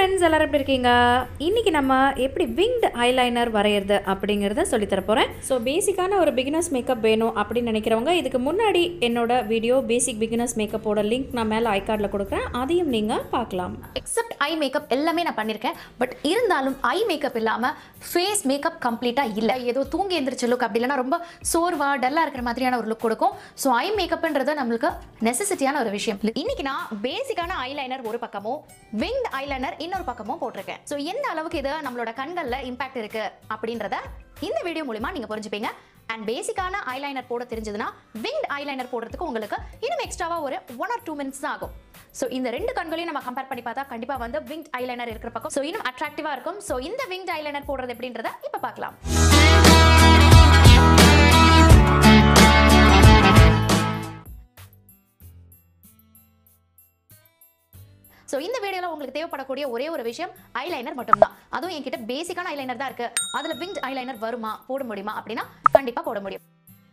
friends எல்லாரும் எப்படி இருக்கீங்க இன்னைக்கு நம்ம எப்படி விங்டு ஐலைனர் வரைகிறது அப்படிங்கிறத சொல்லித்தர போகிறேன் ஸோ பேசிக்கான ஒரு பிகினர்ஸ் மேக்கப் வேணும் அப்படின்னு நினைக்கிறவங்க இதுக்கு முன்னாடி என்னோட வீடியோ பேசிக் பிகினர்ஸ் மேக்கப்போட லிங்க் நான் மேலே ஐகார்டில் கொடுக்குறேன் அதையும் நீங்கள் பார்க்கலாம் எக்ஸப்ட் ஐ மேக்கப் எல்லாமே நான் பண்ணியிருக்கேன் பட் இருந்தாலும் ஐ மேக்கப் இல்லாமல் ஃபேஸ் மேக்கப் கம்ப்ளீட்டாக இல்லை ஏதோ தூங்கி எந்திரிச்ச லுக் அப்படி இல்லைன்னா ரொம்ப சோர்வா டல்லாக இருக்கிற மாதிரியான ஒரு லுக் கொடுக்கும் ஸோ ஐ மேக்கப்ன்றது நம்மளுக்கு நெசசிட்டியான ஒரு விஷயம் இன்னைக்கு நான் பேசிக்கான ஐலைனர் ஒரு பக்கமும் விங்ட் ஐலைனர் இன்னொரு பக்கமும் போட்டிருக்கேன் ஸோ எந்த அளவுக்கு இது நம்மளோட கண்களில் இம்பாக்ட் இருக்கு அப்படின்றத இந்த வீடியோ மூலிமா நீங்கள் புரிஞ்சுப்பீங்க அண்ட் பேசிக்கான ஐலைனர் போட தெரிஞ்சதுன்னா விங்ட் ஐலைனர் போடுறதுக்கு உங்களுக்கு இன்னும் எக்ஸ்ட்ராவா ஒரு ஒன் ஆர் டூ மினிட்ஸ் தான் ஆகும் ஸோ இந்த ரெண்டு கண்களையும் நம்ம கம்பேர் பண்ணி பார்த்தா கண்டிப்பா வந்து விங்ட் ஐலைனர் இருக்கிற பக்கம் ஸோ இன்னும் அட்ராக்டிவா இருக்கும் ஸோ இந்த விங்ட் ஐலைனர் போடுறது எப்படின்றத இப்போ பார்க்கலாம் ஸோ இந்த வீடியோவில் உங்களுக்கு தேவைப்படக்கூடிய ஒரே ஒரு விஷயம் ஐலைனர் மட்டும்தான் அதுவும் என்கிட்ட பேசிக்கான ஐலைனர் தான் இருக்கு அதில் விங்ட் ஐலைனர் வருமா போட முடியுமா அப்படின்னா கண்டிப்பாக போட முடியும்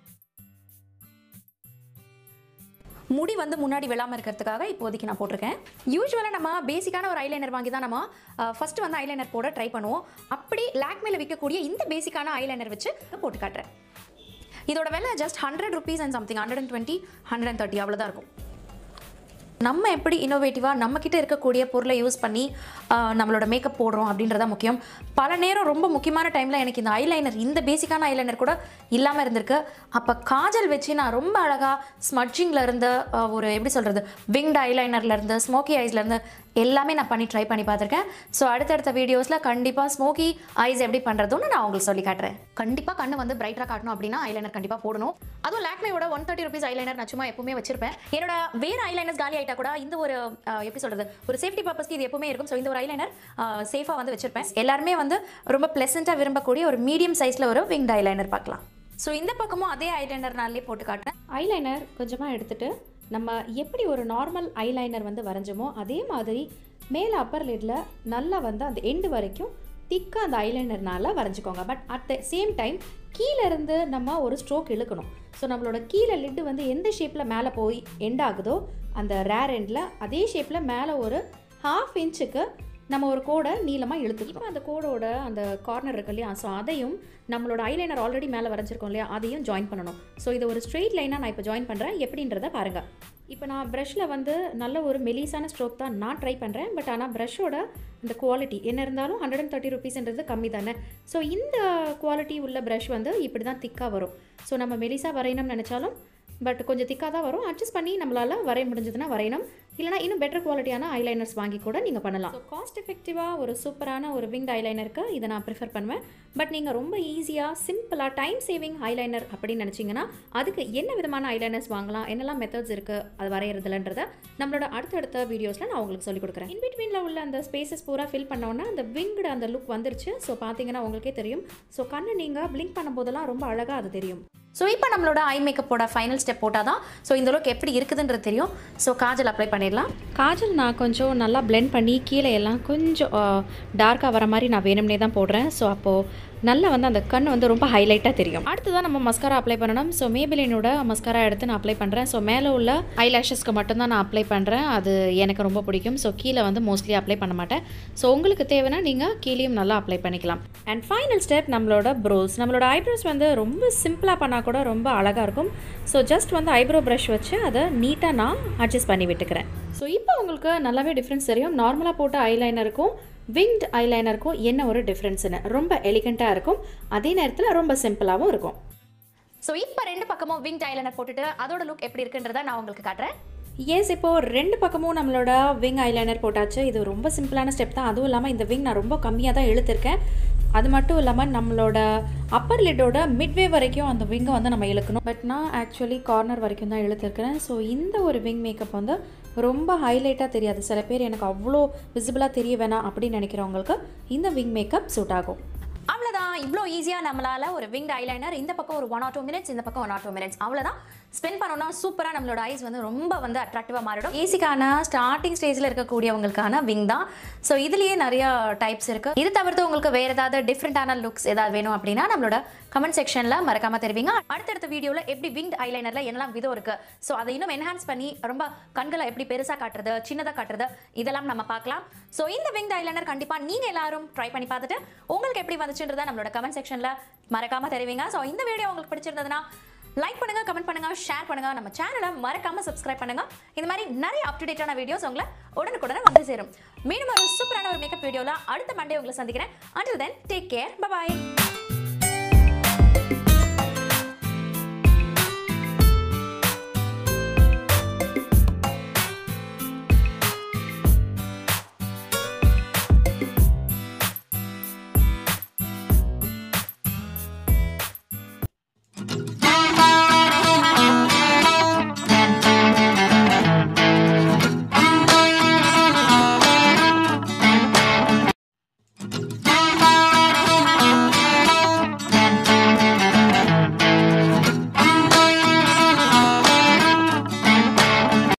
முடி வந்து முன்னாடி விழாமல் இருக்கிறதுக்காக இப்போதைக்கு நான் போட்டிருக்கேன் யூஸ்வலாக நம்ம பேசிக்கான ஒரு ஐலைனர் வாங்கி தான் நம்ம ஃபர்ஸ்ட் வந்து ஐலைனர் போட ட்ரை பண்ணுவோம் அப்படி லேக்மேல விற்கக்கூடிய இந்த பேசிக்கான ஐலைனர் வச்சு போட்டு காட்டுறேன் இதோட விலை just hundred rupees and something hundred and twenty hundred and thirty அவ்வளோதான் இருக்கும் நம்ம எப்படி இன்னோவேட்டிவாக நம்மக்கிட்ட இருக்கக்கூடிய பொருளை யூஸ் பண்ணி ஆஹ், நம்மளோட மேக்கப் போடுறோம் அப்படின்றத முக்கியம் பல நேரம் ரொம்ப முக்கியமான டைமில் எனக்கு இந்த ஐலைனர் இந்த பேசிக்கான ஐலைனர் கூட இல்லாமல் இருந்திருக்கு அப்போ காஜல் வச்சு நான் ரொம்ப அழகாக ஸ்மட்ஜிங்கில் இருந்து ஆஹ், ஒரு எப்படி சொல்கிறது விங்ட் ஐலைனர்லேருந்து ஸ்மோக்கி ஐஸ்லேருந்து எல்லாமே நான் பண்ணி ட்ரை பண்ணி பார்த்துருக்கேன் ஸோ அடுத்தடுத்த வீடியோஸில் கண்டிப்பாக ஸ்மோக்கி ஐஸ் எப்படி பண்ணுறதுன்னு நான் உங்களுக்கு சொல்லி காட்டுறேன் கண்டிப்பாக கண்ணு வந்து பிரைட்டாக காட்டணும் அப்படின்னா ஐலைனர் கண்டிப்பாக போடணும் அதுவும் லாக்மேயோட ஒன் தேர்ட்டி ருபீஸ் ஐலைனர் நான் சும்மா எப்பவுமே வச்சிருப்பேன் என்னோட வேற ஐலைனர்ஸ் காலி ஆயிட்டா கூட இந்த ஒரு அஹ், எப்படி சொல்றது ஒரு சேஃப்டி பர்பஸ்க்கு இது எப்பவுமே இருக்கும் ஸோ இந்த ஒரு ஐலைனர் சேஃபாக வந்து வச்சிருப்பேன் எல்லாருமே வந்து ரொம்ப பிளசண்ட்டாக விரும்பக்கூடிய ஒரு மீடியம் சைஸில் ஒரு விங்ட் ஐலைனர் பார்க்கலாம் ஸோ இந்த பக்கமும் அதே ஐலைனர்னாலே போட்டு காட்டுறேன் ஐலைனர் கொஞ்சமாக எடுத்துட்டு நம்ம எப்படி ஒரு நார்மல் ஐலைனர் வந்து வரைஞ்சோமோ அதே மாதிரி மேலே அப்பர் லிட்டில் நல்லா வந்து அந்த எண்டு வரைக்கும் திக்காக அந்த ஐலைனர்னால வரைஞ்சிக்கோங்க but at the same time கீழே இருந்து நம்ம ஒரு ஸ்ட்ரோக் இழுக்கணும் ஸோ நம்மளோட கீழே லிட்டு வந்து எந்த ஷேப்பில் மேலே போய் எண்ட் ஆகுதோ அந்த ரேர் எண்டில் அதே ஷேப்பில் மேலே ஒரு ஹாஃப் இன்ச்சுக்கு நம்ம ஒரு கோடை நீளமாக இழுத்துக்கணும் அந்த கோடோட அந்த கார்னர் இருக்கு இல்லையா ஸோ அதையும் நம்மளோட ஐலைனர் ஆல்ரெடி மேலே வரைஞ்சிருக்கோம் இல்லையா அதையும் ஜாயின் பண்ணணும் ஸோ இது ஒரு ஸ்ட்ரெயிட் லைனாக நான் இப்போ ஜாயின் பண்ணுறேன் எப்படின்றத பாருங்கள் இப்போ நான் ப்ரஷில் வந்து நல்ல ஒரு மெலிசான ஸ்ட்ரோக் தான் நான் ட்ரை பண்ணுறேன் பட் ஆனால் ப்ரஷோட இந்த குவாலிட்டி என்ன இருந்தாலும் ஹண்ட்ரட் அண்ட் தேர்ட்டி ருபீஸ்ன்றது கம்மி தானே ஸோ இந்த குவாலிட்டி உள்ள ப்ரஷ் வந்து இப்படி தான் திக்காக வரும் ஸோ நம்ம மெலிசாக வரையணும்னு நினச்சாலும் பட் கொஞ்சம் திக்காக தான் வரும் அட்ஜஸ்ட் பண்ணி நம்மளால் வரைய முடிஞ்சதுன்னா வரையணும் இல்லைனா இன்னும் பெட்டர் குவாலிட்டியான ஐலைனர்ஸ் வாங்கி கூட நீங்கள் பண்ணலாம் ஸோ காஸ்ட் எஃபெக்டிவாக ஒரு சூப்பரான ஒரு விங்ட் ஐலைனருக்கு இதை நான் ப்ரிஃபர் பண்ணுவேன் பட் நீங்கள் ரொம்ப ஈஸியாக சிம்பிளாக டைம் சேவிங் ஐலைனர் அப்படின்னு நினச்சிங்கன்னா அதுக்கு என்ன விதமான ஐலைனர்ஸ் வாங்கலாம் என்னெல்லாம் மெத்தட்ஸ் இருக்குது அது வரைகிறதுலன்றத நம்மளோட அடுத்தடுத்த வீடியோஸில் நான் உங்களுக்கு சொல்லிக் கொடுக்குறேன் இன் பிட்வீனில் உள்ள அந்த ஸ்பேசஸ் பூரா ஃபில் பண்ணோன்னா அந்த விங்டு அந்த லுக் வந்துருச்சு ஸோ பார்த்தீங்கன்னா உங்களுக்கே தெரியும் ஸோ கண்ணை நீங்கள் பிளிங்க் பண்ணும்போதெல்லாம் ரொம்ப அழகாக அது தெரியும் ஸோ இப்போ நம்மளோட ஐ மேக்கப்போட ஃபைனல் ஸ்டெப் போட்டால் தான் ஸோ இந்த லுக் எப்படி இருக்குதுன்றது தெரியும் ஸோ காஜல் அப்ளை பண்ணிடலாம் காஜல் நான் கொஞ்சம் நல்லா blend பண்ணி கீழே எல்லாம் கொஞ்சம் டார்க்காக வர மாதிரி நான் வேணும்னே தான் போடுறேன் ஸோ அப்போது நல்லா வந்து அந்த கண் வந்து ரொம்ப ஹைலைட்டாக தெரியும் அடுத்ததான் நம்ம மஸ்காரா அப்ளை பண்ணணும் ஸோ மேபிலினோட மஸ்காரா எடுத்து நான் அப்ளை பண்ணுறேன் ஸோ மேலே உள்ள ஐலாஷஸ்க்கு மட்டும்தான் நான் அப்ளை பண்ணுறேன் அது எனக்கு ரொம்ப பிடிக்கும் ஸோ கீழே வந்து மோஸ்ட்லி அப்ளை பண்ண மாட்டேன் ஸோ உங்களுக்கு தேவைன்னா நீங்கள் கீழேயும் நல்லா அப்ளை பண்ணிக்கலாம் அண்ட் ஃபைனல் ஸ்டெப் நம்மளோட ப்ரோஸ் நம்மளோட ஐப்ரோஸ் வந்து ரொம்ப சிம்பிளாக பண்ணால் கூட ரொம்ப அழகாக இருக்கும் ஸோ ஜஸ்ட் வந்து ஐப்ரோ ப்ரஷ் வச்சு அதை நீட்டாக நான் அட்ஜஸ்ட் பண்ணி விட்டுக்கிறேன் ஸோ இப்போ உங்களுக்கு நல்லாவே டிஃப்ரென்ஸ் தெரியும் நார்மலாக போட்ட ஐலைனருக்கும் விங்ட் ஐலைனருக்கும் என்ன ஒரு டிஃப்ரென்ஸ்னு ரொம்ப எலிகண்ட்டாக இருக்கும் அதே நேரத்தில் ரொம்ப சிம்பிளாகவும் இருக்கும் ஸோ இப்போ ரெண்டு பக்கமும் விங் ஐலைனர் போட்டுட்டு அதோட லுக் எப்படி இருக்குன்றத நான் உங்களுக்கு காட்டுறேன் எஸ் இப்போது ரெண்டு பக்கமும் நம்மளோட விங் ஐலைனர் போட்டாச்சு இது ரொம்ப சிம்பிளான ஸ்டெப் தான் அதுவும் இல்லாமல் இந்த விங் நான் ரொம்ப கம்மியாக தான் இழுத்துருக்கேன் அது மட்டும் இல்லாமல் நம்மளோட அப்பர் லிட்டோட மிட்வே வரைக்கும் அந்த விங்கை வந்து நம்ம இழுக்கணும் பட் நான் ஆக்சுவலி கார்னர் வரைக்கும் தான் இழுத்துருக்கிறேன் ஸோ இந்த ஒரு விங் மேக்கப் வந்து ரொம்ப ஹைலைட்டாக தெரியாது சில பேர் எனக்கு அவ்வளோ விசிபிளாக தெரிய வேணாம் அப்படின்னு நினைக்கிறவங்களுக்கு இந்த விங் மேக்கப் சூட் ஆகும் அவ்வளோதான் அவ்வளோதான் இவ்வளோ ஈஸியாக நம்மளால ஒரு விங்ட் ஐலைனர் இந்த பக்கம் ஒரு ஒன் ஆர் டூ மினிட்ஸ் இந்த பக்கம் ஒன் ஆர் டூ மினிட்ஸ் அவ்வளோதான் ஸ்பெண்ட் பண்ணோம்னா சூப்பராக நம்மளோட ஐஸ் வந்து ரொம்ப வந்து அட்ராக்டிவாக மாறிடும் ஈஸிக்கான ஸ்டார்டிங் ஸ்டேஜில் இருக்கக்கூடியவங்களுக்கான விங் தான் ஸோ இதுலேயே நிறைய டைப்ஸ் இருக்குது இது தவிர்த்து உங்களுக்கு வேறு ஏதாவது டிஃப்ரெண்ட்டான லுக்ஸ் ஏதாவது வேணும் அப்படின்னா நம்மளோட கமெண்ட் செக்ஷனில் மறக்காமல் தெரிவிங்க அடுத்தடுத்த வீடியோவில் எப்படி விங்ட் ஐலைனரில் என்னெல்லாம் விதம் இருக்குது ஸோ அதை இன்னும் என்ஹான்ஸ் பண்ணி ரொம்ப கண்களை எப்படி பெருசாக காட்டுறது சின்னதாக காட்டுறது இதெல்லாம் நம்ம பார்க்கலாம் ஸோ இந்த விங்ட் ஐலைனர் கண்டிப்பாக நீங்கள் எல்லாரும் ட்ரை பண்ணி பார்த்துட்டு உங்களுக்கு எப்படி வந்துச்சுன்றதை நம்மளோட கமெண்ட் செக்ஷனில் மறக்காமல் தெரிவிங்க ஸோ இந்த வீடியோ உங்களுக்கு பிடிச்சிருந்ததுன்னா லைக் பண்ணுங்க கமெண்ட் பண்ணுங்க ஷேர் பண்ணுங்க நம்ம சேனலை மறக்காம சப்ஸ்கிரைப் பண்ணுங்க இந்த மாதிரி நிறைய அப் டு டேட்டான வீடியோஸ் உங்களை உடனுக்குடனே வந்து சேரும் மீண்டும் ஒரு சூப்பரான ஒரு மேக்கப் வீடியோல அடுத்த மண்டே உங்களை சந்திக்கிறேன் until then take care bye